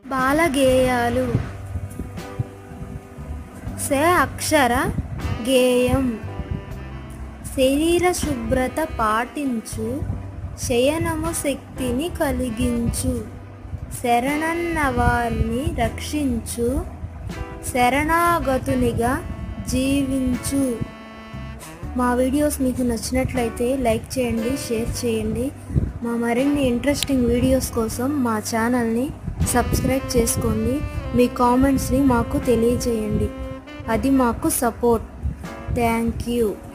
బాలగేయాలు స అక్షర గేయం శరీర శుభ్రత పాటించు శయనము శక్తిని కలిగించు శరణన్న వారిని రక్షించు శరణాగతునిగా జీవించు మా వీడియోస్ మీకు నచ్చినట్లయితే లైక్ చేయండి షేర్ చేయండి మా మరిన్ని ఇంట్రెస్టింగ్ వీడియోస్ కోసం మా ఛానల్ని సబ్స్క్రైబ్ చేసుకోండి మీ కామెంట్స్ని మాకు తెలియజేయండి అది మాకు సపోర్ట్ థ్యాంక్ యూ